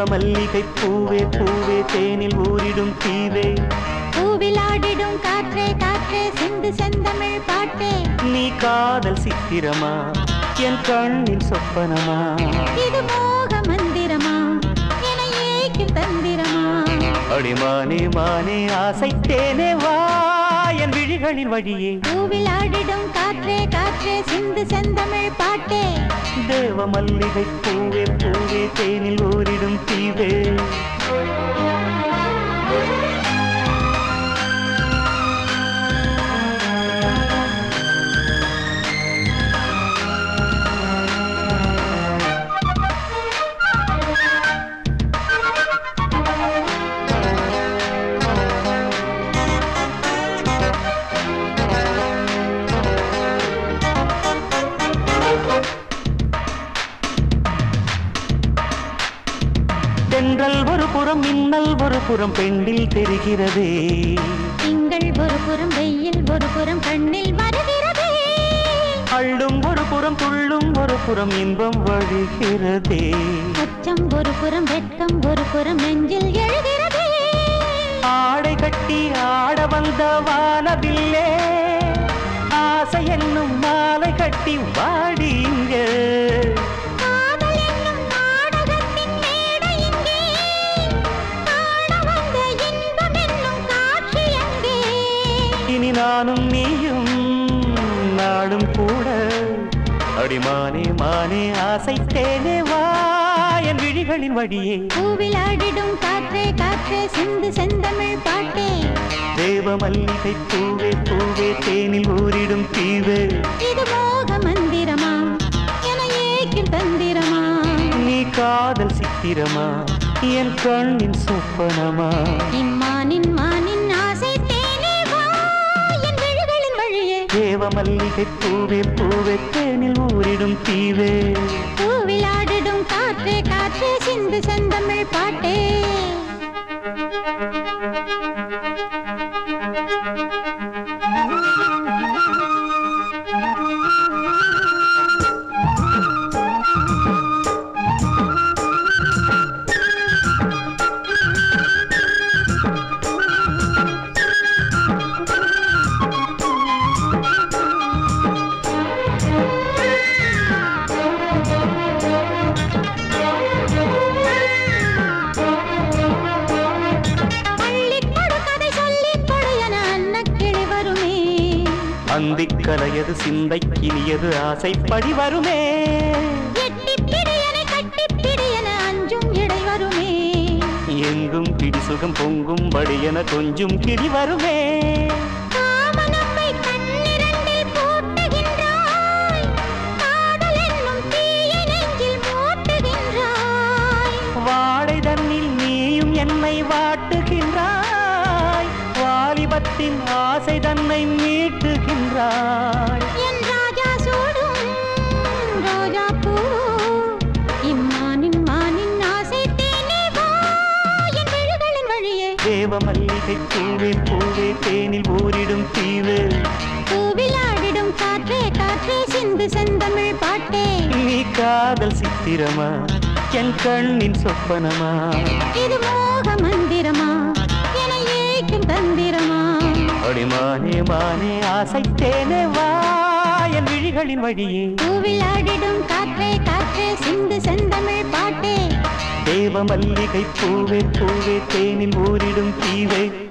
மல்லிகை பூவே பூவே தேனில் ஊரிடும் தீவே பூவிலாடிடும் காற்றே காற்றே சிந்து செந்தமிழ் பாட்டே நீ காதல் சித்திரமா என் கண்ணின் சொப்பனமா இது மோக மந்திரமா என ஏக்கும் தந்திரமா அடிமானே மானே ஆசைத்தேனே வா என் விழிகளின் வழியே பூவிலாடிடும் காற்றே காற்றே சிந்து செந்தமிழ் பாட்டே தேவ மல்லிகை பூவே பூவே தேனில் ஊரிடும் தீவே தென்றல் ஒரு புறம் மின்னல் ஒரு புறம் பெண்ணில் தெரிகிறதே திங்கள் ஒரு புறம் வெயில் ஒரு புறம் கண்ணில் வருகிறதே அள்ளும் ஒரு புறம் துள்ளும் ஒரு புறம் இன்பம் வழிகிறதே அச்சம் ஒரு புறம் வெட்கம் ஒரு புறம் நெஞ்சில் எழுகிறதே ஆடை கட்டி ஆட வந்த வானவில்லே ஆசை என்னும் மாலை கட்டி வாடி இங்க காதல் என்னும் நாடகத்தின் மேடை எங்கே? காண வந்த இன்பம் என்னும் காட்சி எங்கே? இனி நானும் நீயும் நாடும் கூட அடிமானே மானே ஆசைத்தேனே வா என் விழிகளின் வழியே பூவிலாடிடும் காற்றே காற்றே சிந்து செந்தமிழ் பாட்டே தேவ மல்லிகை பூவே பூவே தேனில் ஊரிடும் தீவே இது மோக மந்திரமா என ஏக்கும் தந்திரமா நீ காதல் சித்திரமா என் கண்ணின் சொப்பனமா இம்மானின் மானின் ஆசை தேனே வா என் விழிகளின் வழியே தேவ மல்லிகை பூவே பூவே தேனில் ஊரிடும் தீவே பூவிலாடிடும் காற்றே காற்றே சிந்து செந்தமிழ் பாட்டே அள்ளிக் கொடு கதை சொல்லிக் கொடு என அன்னக்கிளி வருமே அந்திக் கலையது சிந்தை கிளியது ஆசைப்படி வருமே எட்டிப் பிடியனை கட்டிப் பிடியன அஞ்சும் இடை வருமே எங்கும் பிடி சுகம் பொங்கும் படியென கொஞ்சம் கிளி வருமே காமனம்மை கண்ணிரண்டில் பூட்டுகின்றாய் காதல் என்னும் தீயை நெஞ்சில் மூட்டுகின்றாய் வாடை தன்னில் நீயும் என்னை வாட்டுகின்றாய் வாலிபத்தின் ஆசை தன்னை மீட்டுகின்றாய் என் ராஜா சூடும் ரோஜா பூ இம்மானின் மானின் ஆசை தேனே வா என் விழிகளின் வழியே தேவ மல்லிகை பூவே பூவே தேனில் ஊரிடும் தீவு பூவிலாடிடும் காற்றே காற்றே சிந்து செந்தமிழ் பாட்டே நீ காதல் சித்திரமா என் கண்ணின் சொப்பனமா இது மோக மந்திரமா என ஏக்கும் தந்திரமா அடிமானே மானே ஆசைத்தேனே வா என் விழிகளின் வழியே பூவிலாடிடும் காற்றே காற்றே சிந்து செந்தமிழ் பாட்டே தேவ மல்லிகை பூவே பூவே தேனில் ஊரிடும் தீவே